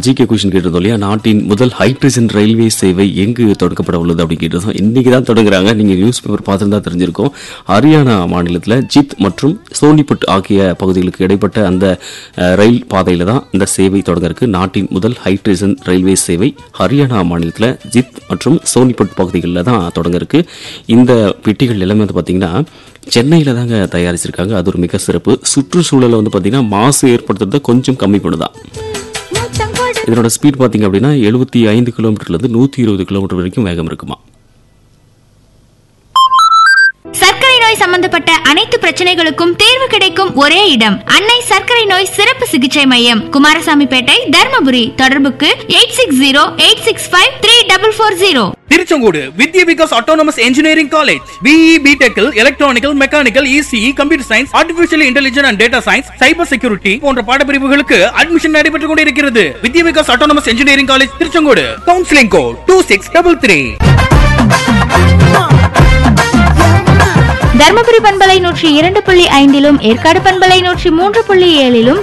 GK question கேட்டிருந்தோம் இல்லையா நாட்டின் முதல் ஹைட்ரஜன் ரயில்வே சேவை எங்கு தொடங்கப்பட உள்ளது அப்படின்னு கேட்டிருந்தோம் இன்னைக்கு தான் தொடங்குறாங்க நீங்க நியூஸ் பேப்பர் பார்த்துருந்தா தெரிஞ்சிருக்கும் ஹரியானா மாநிலத்தில் ஜித் மற்றும் சோனிபட் ஆகிய பகுதிகளுக்கு இடைப்பட்ட அந்த அஹ், ரயில் பாதையில தான் இந்த சேவை தொடங்க இருக்கு நாட்டின் முதல் ஹைட்ரஜன் ரயில்வே சேவை ஹரியானா மாநிலத்தில் ஜித் மற்றும் சோனிபட் பகுதிகளில் தான் தொடங்க இருக்கு இந்த பெட்டிகள் எல்லாமே வந்து பார்த்தீங்கன்னா சென்னையில் தாங்க தயாரிச்சிருக்காங்க அது ஒரு மிக சிறப்பு சுற்றுச்சூழலை வந்து பார்த்தீங்கன்னா மாசு ஏற்படுத்துறதை கொஞ்சம் கம்மி பண்ணுதான் இதனோட ஸ்பீட் பார்த்தீங்க அப்படின்னா எழுபத்தி ஐந்து கிலோமீட்டர்லேருந்து நூற்றி இருபது கிலோமீட்டர் வரைக்கும் வேகம் இருக்குமா சர்க்கரை நோய் சம்பந்தப்பட்ட அனைத்து பிரச்சனைகளுக்கும் தீர்வு கிடைக்கும் ஒரே இடம் அன்னை சர்க்கரை நோய் சிறப்பு சிகிச்சை மையம் குமாரசாமிப்பேட்டை தர்மபுரி தொடர்புக்கு eight six zero eight six five three double four zero Tiruchengode Vidya Vikas autonomous engineering college BE பிடெக்கில் electrical mechanical ECE computer science artificial intelligence and data science cyber security போன்ற பாடப்பிரிவுகளுக்கு அட்மிஷன் நடைபெற்றுக் கொண்டிருக்கிறது Vidya Vikas autonomous engineering college Tiruchengode counselling code two six double three Dharmapuri பண்பலை நூற்றி இரண்டு புள்ளி ஐந்திலும் ஏற்காடு பண்பலை நூற்றி மூன்று புள்ளி ஏழிலும்